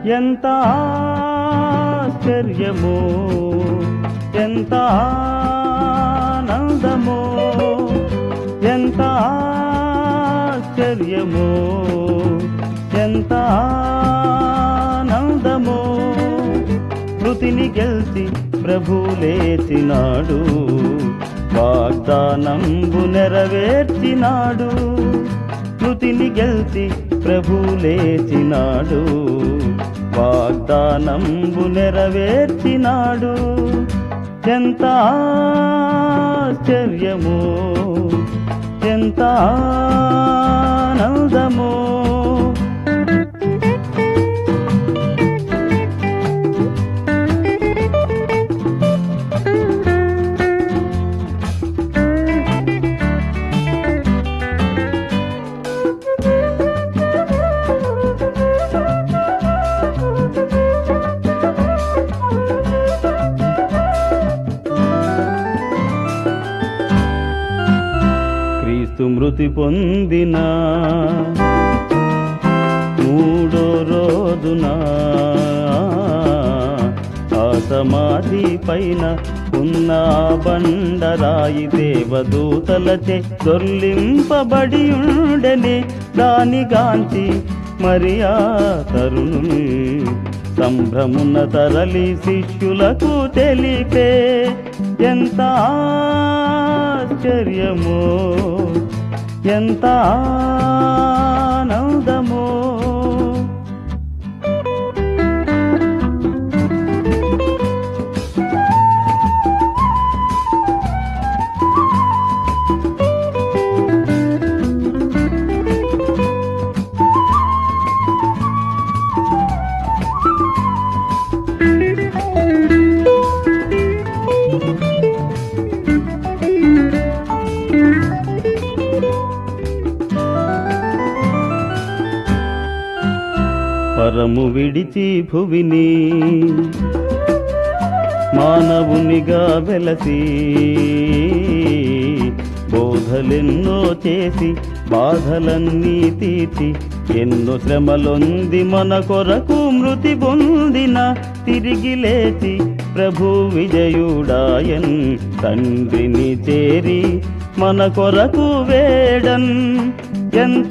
ఎంత ఆశ్చర్యమో ఎంత ఆనందమో ఎంత ఆశ్చర్యమో ఎంత ఆనందమో మృతిని గెలిచి ప్రభు లేచినాడు వాగ్దానంబు నెరవేర్చినాడు మృతిని గెలిచి ప్రభు లేచినాడు వాగ్దానంబు నెరవేర్చినాడు ఎంత ఆశ్చర్యమో ఎంత ఆనందమో క్రీస్తు మృతి పొందిన మూడో రోజున ఆ సమాధి పైన ఉన్న ఆ బండరాయి దేవదూతలచే దొర్లింపబడి ఉండని దాని గాంచి మరియా తరుణుని సంభ్రమున తరలి శిష్యులకు తెలిపే ఎంత ఆశ్చర్యమో ఎంత ఆనందమో పరము విడిచి భువిని మానవునిగా వెలసి బోధలెన్నో చేసి బాధలన్నీ తీర్చి ఎన్నో శ్రమలొంది మన కొరకు మృతి పొందిన తిరిగి లేచి ప్రభు విజయుడాయన్ తండ్రిని చేరి మన కొరకు వేడన్ ఎంత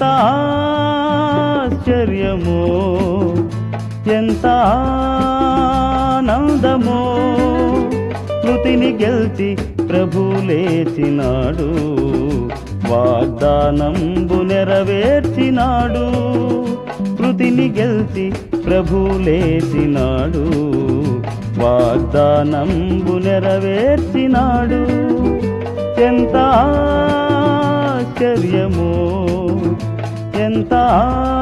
ఆశ్చర్యమో ఎంత ఆనందమో మృతిని గెలిచి ప్రభు లేచినాడు వాగ్దానంబు నెరవేర్చినాడు మృతిని గెలిచి ప్రభు లేచినాడు వాగ్దానంబు నెరవేర్చినాడు ఎంత ఆశ్చర్యమో ఎంత